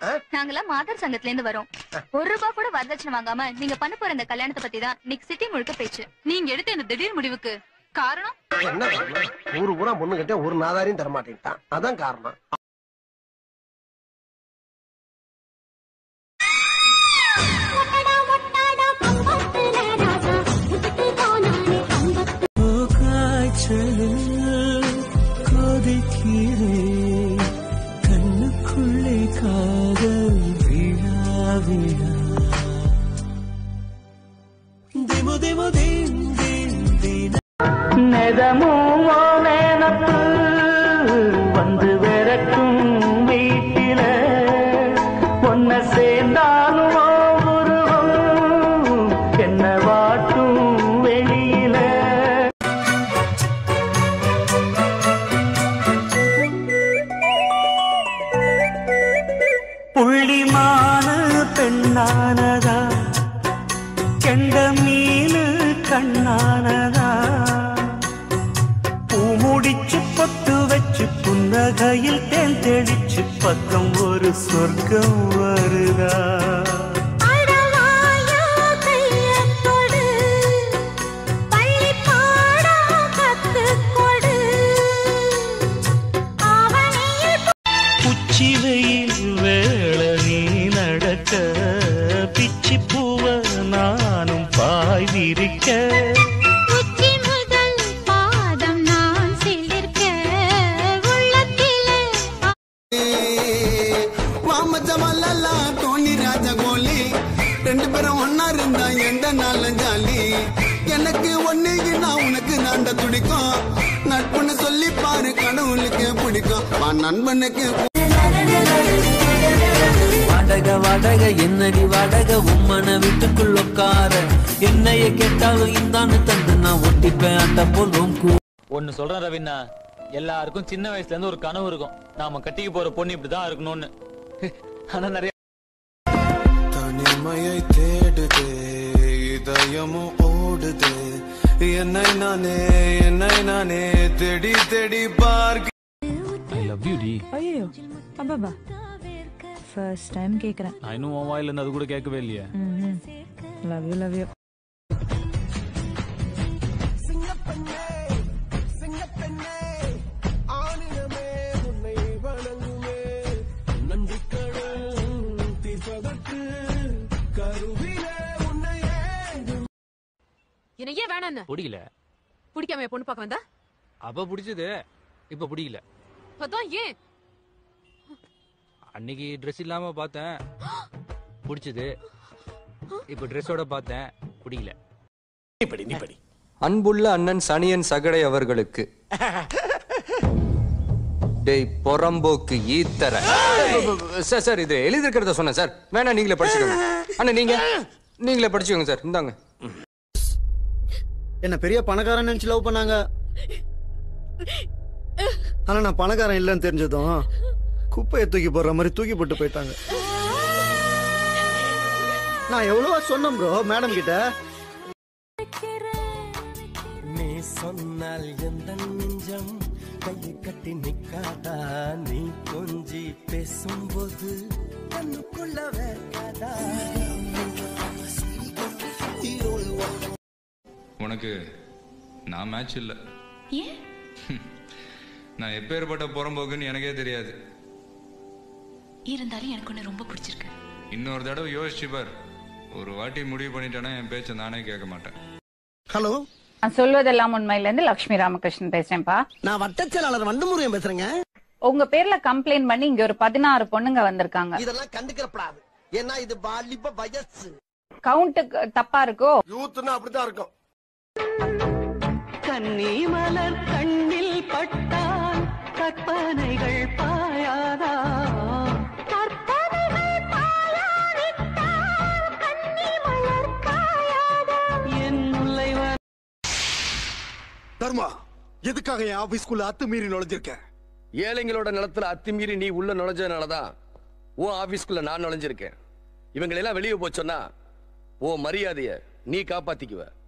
நாங்கெல்லாம் மாதர் சங்கத்துல இருந்து வரோம் ஒரு ரூபாய் கூட வரதட்சணை வாங்காம நீங்க பண்ண போற இந்த கல்யாணத்தை பத்தி தான் இன்னைக்கு சிட்டி முழுக்க பேச்சு நீங்க எடுத்த இந்த திடீர் முடிவுக்கு காரணம் என்ன காரணம் ஊரு பூரா பொண்ணு கிட்ட ஒரு நாதாரியும் தர மாட்டேன்ட்டான் அதான் காரணம் கண்ணுக்குள்ளே காதல் விழா விழா திமு திமு தீம் தீம் தீன நெதமும் நேனப்பு வந்து விரட்டும் வீட்டில ஒன்ன சேர்ந்தாலும் உருவம் என்ன வாட்டும் வெளியில புள்ளிமான பெண்ணானதா கெண்ட மீனு கண்ணானதா பூ முடிச்சு பொட்டு வச்சு புன்னகையில் தேன் தெளிச்சு பக்கம் ஒரு சொர்க்கம் வருதா உச்சி வெயில் வேள நீ நடக்க பிச்சி பூவ நானும் பாய் விரிக்க வாமச்சமல்லா டோனி ராஜகோலி ரெண்டு பேரும் ஒன்னா இருந்தா எந்த நாளும் ஜாலி எனக்கு ஒன்னுக்கு நான் உனக்கு நாண்ட துடிக்கும் நட்புன்னு சொல்லி பாரு கடவுளுக்கு பிடிக்கும் வா நண்பனுக்கு வாடக வாடக என்னடி வாடக உம்மன வீட்டுக்குள்ள உட்கார என்னைய கேட்டாலும் இந்தான்னு தந்து நான் ஒட்டிப்பேன் அட்ட போலும் ஒன்னு சொல்றேன் ரவிண்ணா எல்லாருக்கும் சின்ன வயசுல இருந்து ஒரு கனவு இருக்கும் நாம கட்டிக்க போற பொண்ணு இப்படிதான் இருக்கணும்னு ஆனா நிறைய தனிமையை தேடுதே இதயமும் ஓடுதே என்னை நானே என்னை நானே தேடி தேடி பார்க்க ஐ லவ் யூ டி ஐயோ அப்பாபா ஃபர்ஸ்ட் டைம் கேக்குறேன் நான் இன்னும் உன் வாயில இருந்து அது கூட கேட்கவே இல்லையே லவ் யூ லவ் யூ என்ன ஏன் வேணான்னு பிடிக்கல பிடிக்காம பொண்ணு பார்க்க வந்தா அப்ப பிடிச்சது இப்ப பிடிக்கல அதான் ஏன் அன்னைக்கு ட்ரெஸ் இல்லாம பார்த்தேன் பிடிச்சது இப்ப ட்ரெஸ்ஸோட பார்த்தேன் பிடிக்கல படி நீ படி அன்புள்ள அண்ணன் சனியன் சகடை அவர்களுக்கு டேய் பொறம்போக்கு ஈத்தர சார் சார் இது எழுதிருக்கிறத சொன்னேன் சார் வேணா நீங்களே படிச்சுக்கோங்க அண்ணா நீங்க நீங்களே படிச்சுக்கோங்க சார் இந்தாங்க என்ன பெரிய பணக்காரன் நினைச்சு லவ் பண்ணாங்க ஆனா நான் பணக்காரன் இல்லைன்னு தெரிஞ்சதும் குப்பையை தூக்கி போடுற மாதிரி தூக்கி போட்டு போயிட்டாங்க நான் எவ்வளவோ சொன்னேன் ப்ரோ மேடம் கிட்ட நீ சொன்னால் எந்த நெஞ்சம் கையை கட்டி நிக்காதா நீ கொஞ்சி பேசும்போது கண்ணுக்குள்ள வேர்க்காதா உனக்கு நான் மேட்ச் இல்லை நான் எப்பேற்பட்ட புறம்போக்குன்னு எனக்கே தெரியாது இருந்தாலும் எனக்கு ஒண்ணு ரொம்ப பிடிச்சிருக்கு இன்னொரு தடவை யோசிச்சு பார் ஒரு வாட்டி முடிவு பண்ணிட்டேன்னா என் பேச்சை நானே கேட்க மாட்டேன் ஹலோ நான் சொல்வதெல்லாம் உண்மையில இருந்து லட்சுமி ராமகிருஷ்ணன் பேசுறேன்பா நான் வட்டச்செயலாளர் வண்டமுருகன் பேசுறேங்க உங்க பேர்ல கம்ப்ளைண்ட் பண்ணி இங்க ஒரு பதினாறு பொண்ணுங்க வந்திருக்காங்க இதெல்லாம் கண்டுக்கிறப்படாது ஏன்னா இது வாலிப வயசு கவுண்ட் தப்பா இருக்கோ யூத்னா அப்படித்தான் இருக்கும் கன்னி மலர் கண்ணில் பட்டால் கற்பனைகள் பாயாதா என் முல்லை தர்மா எதுக்காக என் ஆபீஸ்க்குள்ள அத்துமீறி நுழைஞ்சிருக்க ஏழைங்களோட நிலத்துல அத்துமீறி நீ உள்ள நுழைஞ்சதுனாலதான் உன் ஆபீஸ்க்குள்ள நான் நுழைஞ்சிருக்கேன் இவங்களெல்லாம் வெளியே போச்சோன்னா உன் மரியாதைய நீ காப்பாத்திக்குவ